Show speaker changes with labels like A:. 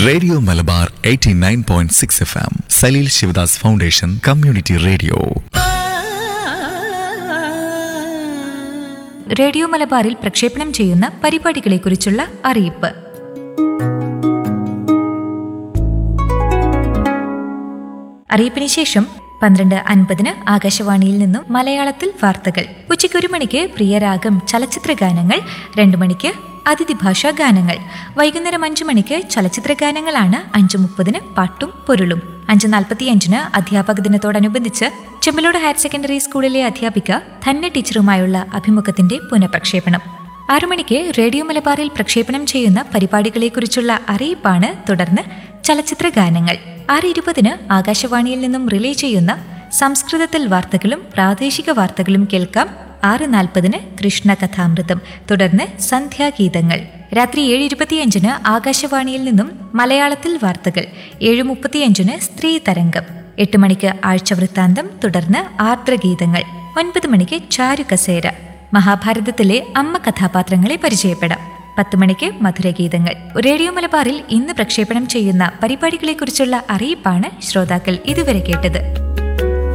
A: radio Malabar 89.6 point six F M Saleel Sivadas foundation community radio
B: radio മലബാറിൽ പ്രക്ഷേപണം ചെയ്യുന്ന പരിപാടികളെക്കുറിച്ചുള്ള അറിയിപ്പ് അറിയിപ്പിന് ശേഷം പന്ത്രണ്ട് അൻപതിന് ആകാശവാണിയിൽ നിന്നും മലയാളത്തിൽ വാർത്തകൾ ഉച്ചയ്ക്ക് ഒരു മണിക്ക് പ്രിയരാഗം ചലച്ചിത്ര ഗാനങ്ങൾ രണ്ടു മണിക്ക് അതിഥി ഭാഷാ ഗാനങ്ങൾ വൈകുന്നേരം അഞ്ചു മണിക്ക് ചലച്ചിത്ര ഗാനങ്ങളാണ് അഞ്ചു മുപ്പതിന് പാട്ടും പൊരുളും അഞ്ച് നാൽപ്പത്തിയഞ്ചിന് അധ്യാപക ദിനത്തോടനുബന്ധിച്ച് ചെമ്മലോട് ഹയർ സെക്കൻഡറി സ്കൂളിലെ അധ്യാപിക ധന്യ ടീച്ചറുമായുള്ള അഭിമുഖത്തിന്റെ പുനഃപ്രക്ഷേപണം ആറു മണിക്ക് റേഡിയോ മലബാറിൽ പ്രക്ഷേപണം ചെയ്യുന്ന പരിപാടികളെക്കുറിച്ചുള്ള അറിയിപ്പാണ് തുടർന്ന് ചലച്ചിത്ര ഗാനങ്ങൾ ആറ് ഇരുപതിന് ആകാശവാണിയിൽ നിന്നും റിലേ ചെയ്യുന്ന സംസ്കൃതത്തിൽ വാർത്തകളും പ്രാദേശിക വാർത്തകളും കേൾക്കാം ആറ് നാൽപ്പതിന് കൃഷ്ണ കഥാമൃതം തുടർന്ന് സന്ധ്യാഗീതങ്ങൾ രാത്രി ഏഴ് ഇരുപത്തിയഞ്ചിന് ആകാശവാണിയിൽ നിന്നും മലയാളത്തിൽ വാർത്തകൾ ഏഴ് മുപ്പത്തിയഞ്ചിന് സ്ത്രീ തരംഗം എട്ട് മണിക്ക് ആഴ്ചവൃത്താന്തം തുടർന്ന് ആർദ്രഗീതങ്ങൾ ഒൻപത് മണിക്ക് ചാരുകസേര മഹാഭാരതത്തിലെ അമ്മ കഥാപാത്രങ്ങളെ പരിചയപ്പെടാം പത്ത് മണിക്ക് മധുരഗീതങ്ങൾ റേഡിയോ മലബാറിൽ ഇന്ന് പ്രക്ഷേപണം ചെയ്യുന്ന പരിപാടികളെക്കുറിച്ചുള്ള അറിയിപ്പാണ് ശ്രോതാക്കൾ ഇതുവരെ കേട്ടത്